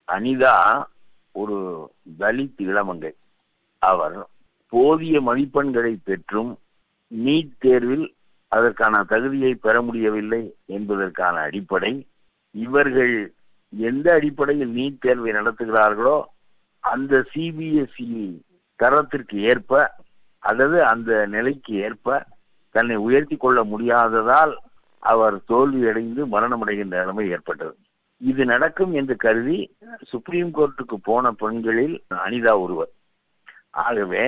அனிதா ஒரு தலித் இளமங்கை அவர் போதிய மதிப்பெண்களை பெற்றும் நீட் தேர்வில் அதற்கான தகுதியை பெற முடியவில்லை என்பதற்கான அடிப்படை இவர்கள் எந்த அடிப்படையில் நீட் தேர்வை நடத்துகிறார்களோ அந்த சிபிஎஸ்இ தரத்திற்கு ஏற்ப அல்லது அந்த நிலைக்கு ஏற்ப தன்னை உயர்த்தி கொள்ள முடியாததால் அவர் தோல்வியடைந்து மரணமடைகின்ற நிலைமை ஏற்பட்டது இது நடக்கும் என்று கருதி சுப்ரீம் கோர்ட்டுக்கு போன பெண்களில் அனிதா ஒருவர் ஆகவே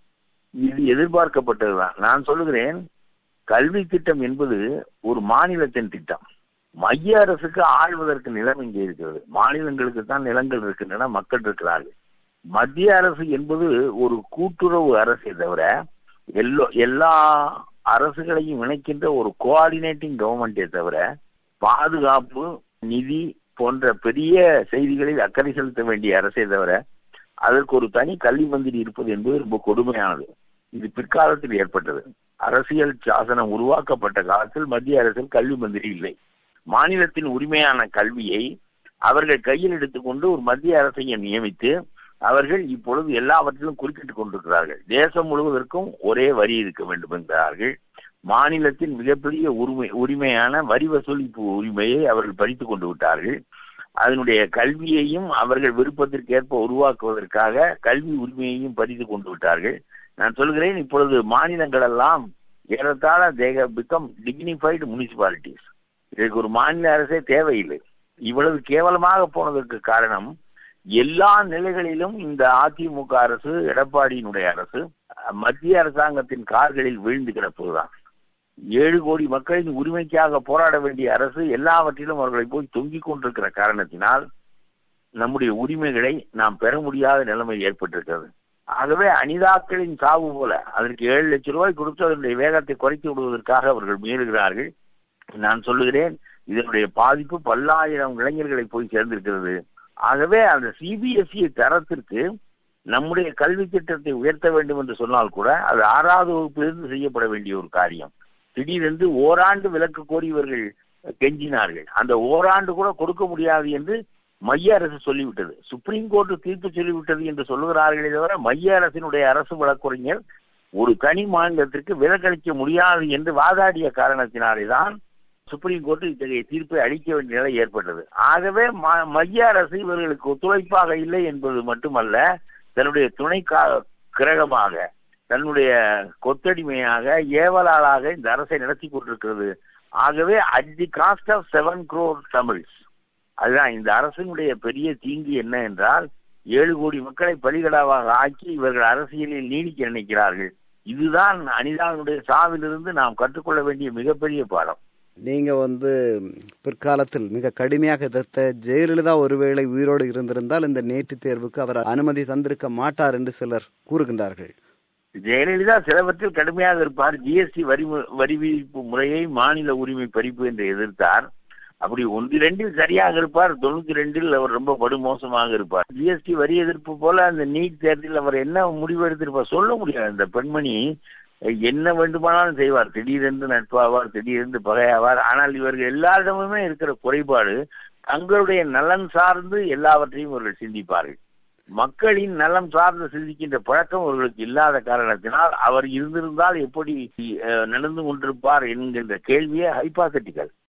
இது எதிர்பார்க்கப்பட்டதுதான் நான் சொல்லுகிறேன் கல்வி திட்டம் என்பது ஒரு மாநிலத்தின் திட்டம் மைய அரசுக்கு ஆள்வதற்கு நிலம் இங்கே இருக்கிறது மாநிலங்களுக்கு தான் நிலங்கள் இருக்கின்றன மக்கள் இருக்கிறார்கள் மத்திய அரசு என்பது ஒரு கூட்டுறவு அரசை தவிர எல்லோ எல்லா அரசுகளையும் இணைக்கின்ற ஒரு கோஆர்டினேட்டிங் கவர்மெண்டே தவிர பாதுகாப்பு நிதி போன்ற பெரிய செய்திகளில் அக்கறை செலுத்த வேண்டிய அரசே தவிர அதற்கு ஒரு தனி கல்வி மந்திரி இருப்பது என்பது ரொம்ப கொடுமையானது இது பிற்காலத்தில் ஏற்பட்டது அரசியல் சாசனம் உருவாக்கப்பட்ட காலத்தில் மத்திய அரசில் கல்வி மந்திரி இல்லை மாநிலத்தின் உரிமையான கல்வியை அவர்கள் கையில் எடுத்துக்கொண்டு ஒரு மத்திய அரசையும் நியமித்து அவர்கள் இப்பொழுது எல்லாவற்றிலும் குறுக்கிட்டுக் கொண்டிருக்கிறார்கள் தேசம் முழுவதற்கும் ஒரே வரி இருக்க வேண்டும் என்கிறார்கள் மாநிலத்தின் மிகப்பெரிய உரிமை உரிமையான வரி வசூலிப்பு உரிமையை அவர்கள் படித்துக் கொண்டு விட்டார்கள் அதனுடைய கல்வியையும் அவர்கள் விருப்பத்திற்கு ஏற்ப உருவாக்குவதற்காக கல்வி உரிமையையும் பதித்து கொண்டு விட்டார்கள் நான் சொல்கிறேன் இப்பொழுது மாநிலங்கள் எல்லாம் ஏறத்தாழ தேக பிகம் டிக்னிஃபைடு முனிசிபாலிட்டிஸ் இதற்கு ஒரு மாநில அரசே தேவையில்லை இவ்வளவு கேவலமாக போனதற்கு காரணம் எல்லா நிலைகளிலும் இந்த அதிமுக அரசு எடப்பாடியினுடைய அரசு மத்திய அரசாங்கத்தின் கார்களில் வீழ்ந்து கிடப்பதுதான் ஏழு கோடி மக்களின் உரிமைக்காக போராட வேண்டிய அரசு எல்லாவற்றிலும் அவர்களை போய் தொங்கிக் கொண்டிருக்கிற காரணத்தினால் நம்முடைய உரிமைகளை நாம் பெற முடியாத நிலைமை ஏற்பட்டிருக்கிறது ஆகவே அனிதாக்களின் சாவு போல அதற்கு ஏழு லட்சம் ரூபாய் கொடுத்து அதனுடைய வேகத்தை குறைத்து விடுவதற்காக அவர்கள் முயலுகிறார்கள் நான் சொல்லுகிறேன் இதனுடைய பாதிப்பு பல்லாயிரம் இளைஞர்களை போய் சேர்ந்திருக்கிறது ஆகவே அந்த சிபிஎஸ்இ தரத்திற்கு நம்முடைய கல்வி திட்டத்தை உயர்த்த வேண்டும் என்று சொன்னால் கூட அது ஆறாவது வகுப்பிலிருந்து செய்யப்பட வேண்டிய ஒரு காரியம் திடீரென்று ஓராண்டு விலக்கு கோரி இவர்கள் கெஞ்சினார்கள் அந்த ஓராண்டு கூட கொடுக்க முடியாது என்று மைய அரசு சொல்லிவிட்டது சுப்ரீம் கோர்ட் தீர்ப்பு சொல்லிவிட்டது என்று சொல்லுகிறார்களே தவிர மைய அரசினுடைய அரசு வழக்குரைஞர் ஒரு தனி மாநிலத்திற்கு விலக்களிக்க முடியாது என்று வாதாடிய காரணத்தினாலேதான் சுப்ரீம் கோர்ட் இத்தகைய தீர்ப்பை அளிக்க வேண்டிய நிலை ஏற்பட்டது ஆகவே மைய அரசு இவர்களுக்கு ஒத்துழைப்பாக இல்லை என்பது மட்டுமல்ல தன்னுடைய துணை கிரகமாக தன்னுடைய கொத்தடிமையாக ஏவலாளாக இந்த அரசை நடத்தி கொண்டிருக்கிறது ஆகவே at the cost of seven crore Tamils அதுதான் இந்த அரசினுடைய பெரிய தீங்கு என்ன என்றால் ஏழு கோடி மக்களை பலிகடாவாக ஆக்கி இவர்கள் அரசியலில் நீடிக்க நினைக்கிறார்கள் இதுதான் அனிதாவுடைய சாவிலிருந்து நாம் கற்றுக்கொள்ள வேண்டிய மிகப்பெரிய பாடம் நீங்க வந்து பிற்காலத்தில் மிக கடுமையாக எதிர்த்த ஜெயலலிதா ஒருவேளை உயிரோடு இருந்திருந்தால் இந்த நேற்று தேர்வுக்கு அவர் அனுமதி தந்திருக்க மாட்டார் என்று சிலர் கூறுகின்றார்கள் ஜெயலலிதா சிலவற்றில் கடுமையாக இருப்பார் ஜிஎஸ்டி வரி வரி விதிப்பு முறையை மாநில உரிமை பறிப்பு என்று எதிர்த்தார் அப்படி ஒன்று ரெண்டில் சரியாக இருப்பார் தொண்ணூத்தி ரெண்டில் அவர் ரொம்ப படுமோசமாக இருப்பார் ஜிஎஸ்டி வரி எதிர்ப்பு போல அந்த நீட் தேர்தலில் அவர் என்ன முடிவு எடுத்திருப்பார் சொல்ல முடியாது அந்த பெண்மணி என்ன வேண்டுமானாலும் செய்வார் திடீரென்று நட்பாவார் திடீரென்று பகையாவார் ஆனால் இவர்கள் எல்லாரிடமுமே இருக்கிற குறைபாடு தங்களுடைய நலன் சார்ந்து எல்லாவற்றையும் இவர்கள் சிந்திப்பார்கள் மக்களின் நலம் சார்ந்து சிந்திக்கின்ற பழக்கம் அவர்களுக்கு இல்லாத காரணத்தினால் அவர் இருந்திருந்தால் எப்படி நடந்து கொண்டிருப்பார் என்கின்ற கேள்வியே ஹைபாத்தட்டிக்கல்